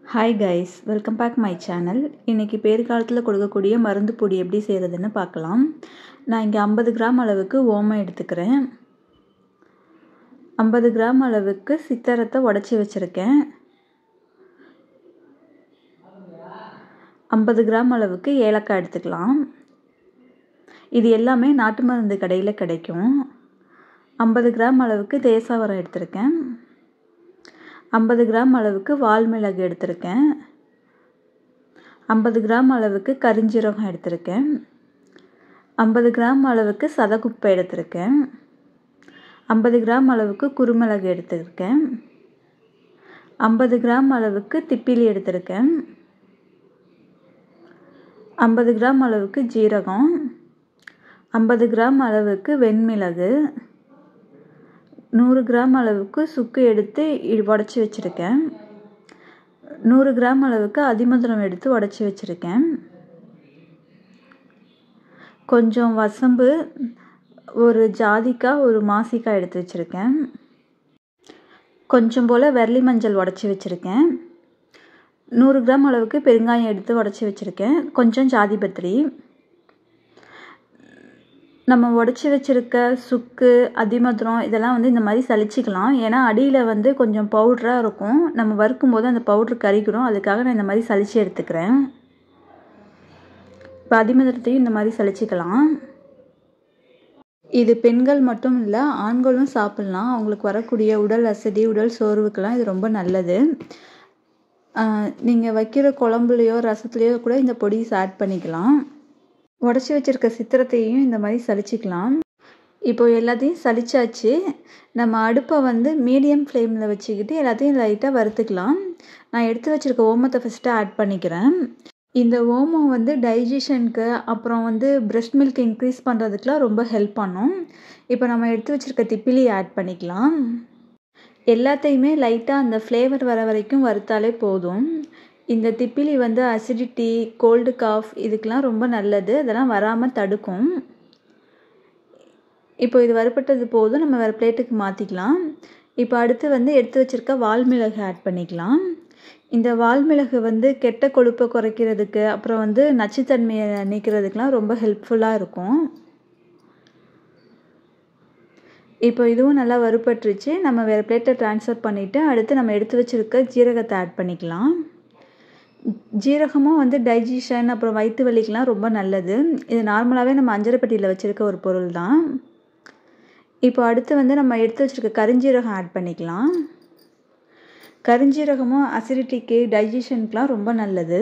hi guys welcome back my channel இன்றைக்கி பேறுகாலத்தில் கொடுக்கக்கூடிய மருந்து பொடி எப்படி செய்கிறதுன்னு பார்க்கலாம் நான் இங்கே ஐம்பது கிராம் அளவுக்கு ஓமம் எடுத்துக்கிறேன் ஐம்பது கிராம் அளவுக்கு சித்தரத்தை உடச்சி வச்சுருக்கேன் ஐம்பது கிராம் அளவுக்கு ஏலக்காய் எடுத்துக்கலாம் இது எல்லாமே நாட்டு மருந்து கடையில் கிடைக்கும் ஐம்பது கிராம் அளவுக்கு தேசாவரம் எடுத்திருக்கேன் ஐம்பது கிராம் அளவுக்கு வால்மிளகு எடுத்திருக்கேன் ஐம்பது கிராம் அளவுக்கு கரிஞ்சீரகம் எடுத்திருக்கேன் ஐம்பது கிராம் அளவுக்கு சதக்குப்பை எடுத்திருக்கேன் ஐம்பது கிராம் அளவுக்கு குருமிளகு எடுத்திருக்கேன் ஐம்பது கிராம் அளவுக்கு திப்பிலி எடுத்திருக்கேன் ஐம்பது கிராம் அளவுக்கு ஜீரகம் ஐம்பது கிராம் அளவுக்கு வெண்மிளகு நூறு கிராம் அளவுக்கு சுக்கு எடுத்து உடச்சி வச்சுருக்கேன் நூறு கிராம் அளவுக்கு அதிமதுரம் எடுத்து உடச்சி வச்சுருக்கேன் கொஞ்சம் வசம்பு ஒரு ஜாதிக்காய் ஒரு மாசிக்காய் எடுத்து வச்சுருக்கேன் கொஞ்சம் போல் வெள்ளி மஞ்சள் உடச்சி வச்சுருக்கேன் நூறு கிராம் அளவுக்கு பெருங்காயம் எடுத்து உடச்சி வச்சுருக்கேன் கொஞ்சம் ஜாதி பத்திரி நம்ம உடச்சி வச்சுருக்க சுக்கு அதிமதுரம் இதெல்லாம் வந்து இந்த மாதிரி சலிச்சிக்கலாம் ஏன்னா அடியில் வந்து கொஞ்சம் பவுட்ராக இருக்கும் நம்ம வறுக்கும் போது அந்த பவுட்ரு கறிக்கிடும் அதுக்காக நான் இந்த மாதிரி சலித்து எடுத்துக்கிறேன் இப்போ அதிமதுரத்தையும் இந்த மாதிரி சலிச்சிக்கலாம் இது பெண்கள் மட்டும் இல்லை ஆண்களும் சாப்பிட்லாம் அவங்களுக்கு வரக்கூடிய உடல் அசதி உடல் சோர்வுக்கெல்லாம் இது ரொம்ப நல்லது நீங்கள் வைக்கிற குழம்புலையோ ரசத்துலேயோ கூட இந்த பொடிஸ் ஆட் பண்ணிக்கலாம் உடச்சி வச்சுருக்க சித்திரத்தையும் இந்த மாதிரி சலிச்சிக்கலாம் இப்போ எல்லாத்தையும் சலிச்சாச்சு நம்ம அடுப்பை வந்து மீடியம் ஃப்ளேமில் வச்சுக்கிட்டு எல்லாத்தையும் லைட்டாக வறுத்துக்கலாம் நான் எடுத்து வச்சுருக்க ஓமத்தை ஃபஸ்ட்டு ஆட் பண்ணிக்கிறேன் இந்த ஓமம் வந்து டைஜஷனுக்கு அப்புறம் வந்து பிரெஸ்ட் மில்க் இன்க்ரீஸ் பண்ணுறதுக்குலாம் ரொம்ப ஹெல்ப் பண்ணும் இப்போ நம்ம எடுத்து வச்சுருக்க திப்பிலி ஆட் பண்ணிக்கலாம் எல்லாத்தையுமே லைட்டாக அந்த ஃப்ளேவர் வர வரைக்கும் வறுத்தாலே போதும் இந்த திப்பிலி வந்து அசிடிட்டி கோல்டு காஃப் இதுக்கெலாம் ரொம்ப நல்லது அதெல்லாம் வராமல் தடுக்கும் இப்போ இது வறுப்பட்டது போதும் நம்ம வேறு பிளேட்டுக்கு மாற்றிக்கலாம் இப்போ அடுத்து வந்து எடுத்து வச்சுருக்க வால்மிளகு ஆட் பண்ணிக்கலாம் இந்த வால்மிளகு வந்து கெட்ட கொழுப்பை குறைக்கிறதுக்கு அப்புறம் வந்து நச்சுத்தன்மையை நீக்கிறதுக்கெலாம் ரொம்ப ஹெல்ப்ஃபுல்லாக இருக்கும் இப்போ இதுவும் நல்லா வறுப்பட்டுருச்சு நம்ம வேறு பிளேட்டை ட்ரான்ஸ்ஃபர் பண்ணிவிட்டு அடுத்து நம்ம எடுத்து வச்சுருக்க ஜீரகத்தை ஆட் பண்ணிக்கலாம் ஜீரகமும் வந்து டைஜஷன் அப்புறம் வயிற்று வலிக்கெலாம் ரொம்ப நல்லது இது நார்மலாகவே நம்ம அஞ்சரைப்பட்டியில் வச்சுருக்க ஒரு பொருள் தான் இப்போ அடுத்து வந்து நம்ம எடுத்து வச்சுருக்க கரிஞ்சீரகம் ஆட் பண்ணிக்கலாம் கரிஞ்சீரகமும் அசிடிட்டிக்கு டைஜஷனுக்கெலாம் ரொம்ப நல்லது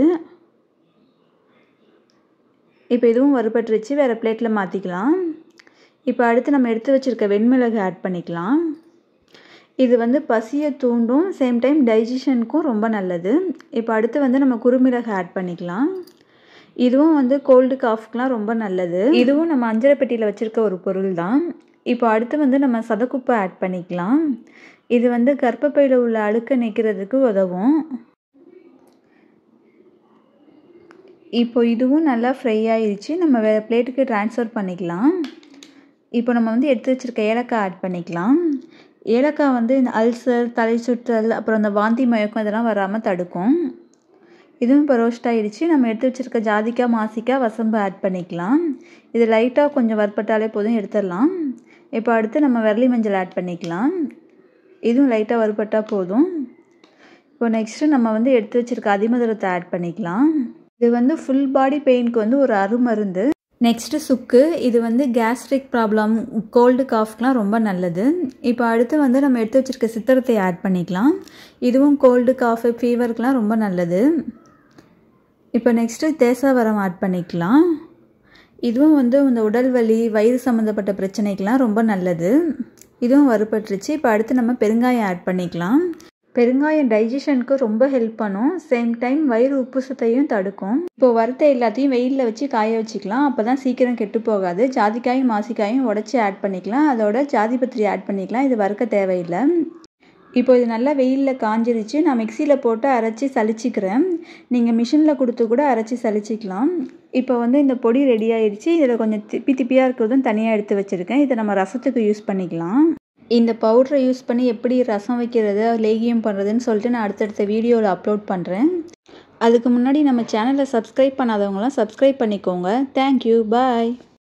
இப்போ இதுவும் வறுபட்டுருச்சு வேறு பிளேட்டில் மாற்றிக்கலாம் இப்போ அடுத்து நம்ம எடுத்து வச்சுருக்க வெண்மிளகு ஆட் பண்ணிக்கலாம் இது வந்து பசியை தூண்டும் சேம் டைம் டைஜஷனுக்கும் ரொம்ப நல்லது இப்போ அடுத்து வந்து நம்ம குறுமிளகு ஆட் பண்ணிக்கலாம் இதுவும் வந்து கோல்டு காஃப்க்குலாம் ரொம்ப நல்லது இதுவும் நம்ம அஞ்சரை பெட்டியில் வச்சுருக்க ஒரு பொருள் தான் இப்போ அடுத்து வந்து நம்ம சதக்குப்பை ஆட் பண்ணிக்கலாம் இது வந்து கர்ப்பப்பையில் உள்ள அழுக்க நிற்கிறதுக்கு உதவும் இப்போ இதுவும் நல்லா ஃப்ரை ஆயிடுச்சு நம்ம வேறு பிளேட்டுக்கு ட்ரான்ஸ்ஃபர் பண்ணிக்கலாம் இப்போ நம்ம வந்து எடுத்து வச்சுருக்க ஏலக்காய் ஆட் பண்ணிக்கலாம் ஏலக்காய் வந்து இந்த அல்சர் தலை சுற்றல் அப்புறம் இந்த வாந்தி மயக்கம் இதெல்லாம் வராமல் தடுக்கும் இதுவும் இப்போ ரோஸ்ட் ஆகிடுச்சு நம்ம எடுத்து வச்சுருக்க ஜாதிக்காய் மாசிக்காய் வசம்பு ஆட் பண்ணிக்கலாம் இது லைட்டாக கொஞ்சம் வறுப்பட்டாலே போதும் எடுத்துடலாம் இப்போ அடுத்து நம்ம விரலி மஞ்சள் ஆட் பண்ணிக்கலாம் இதுவும் லைட்டாக வறுப்பட்டால் போதும் இப்போ நெக்ஸ்ட்டு நம்ம வந்து எடுத்து வச்சுருக்க அதிமதுரத்தை ஆட் பண்ணிக்கலாம் இது வந்து ஃபுல் பாடி பெயினுக்கு வந்து ஒரு அருமருந்து நெக்ஸ்ட்டு சுக்கு இது வந்து கேஸ்ட்ரிக் ப்ராப்ளம் கோல்டு காஃப்க்கெலாம் ரொம்ப நல்லது இப்போ அடுத்து வந்து நம்ம எடுத்து வச்சுருக்க சித்திரத்தை ஆட் பண்ணிக்கலாம் இதுவும் கோல்டு காஃபு ஃபீவருக்கெலாம் ரொம்ப நல்லது இப்போ நெக்ஸ்ட்டு தேசாவரம் ஆட் பண்ணிக்கலாம் இதுவும் வந்து இந்த உடல் வலி வயிறு சம்மந்தப்பட்ட பிரச்சனைக்கெலாம் ரொம்ப நல்லது இதுவும் வறுபட்டுருச்சு இப்போ அடுத்து நம்ம பெருங்காயம் ஆட் பண்ணிக்கலாம் பெருங்காயம் டைஜஷனுக்கு ரொம்ப ஹெல்ப் பண்ணும் சேம் டைம் வயிறு உப்புசத்தையும் தடுக்கும் இப்போ வறுத்த எல்லாத்தையும் வெயிலில் வச்சு காய வச்சுக்கலாம் அப்போ தான் சீக்கிரம் கெட்டு போகாது ஜாதிக்காயும் மாசிக்காயும் உடச்சி ஆட் பண்ணிக்கலாம் அதோட ஜாதி பத்திரி ஆட் பண்ணிக்கலாம் இது வறுக்க தேவையில்லை இப்போ இது நல்லா வெயிலில் காஞ்சிருச்சு நான் மிக்சியில் போட்டு அரைச்சி சலிச்சிக்கிறேன் நீங்கள் மிஷினில் கொடுத்து கூட அரைச்சி சலிச்சிக்கலாம் இப்போ வந்து இந்த பொடி ரெடி ஆயிடுச்சு இதில் கொஞ்சம் திப்பி திப்பியாக இருக்கிறதும் தனியாக எடுத்து வச்சுருக்கேன் இதை நம்ம ரசத்துக்கு யூஸ் பண்ணிக்கலாம் இந்த பவுட்ரை யூஸ் பண்ணி எப்படி ரசம் வைக்கிறது லேகியம் பண்ணுறதுன்னு சொல்லிட்டு நான் அடுத்தடுத்த வீடியோவில் அப்லோட் பண்ணுறேன் அதுக்கு முன்னாடி நம்ம சேனலை சப்ஸ்கிரைப் பண்ணாதவங்களாம் சப்ஸ்கிரைப் பண்ணிக்கோங்க தேங்க்யூ பாய்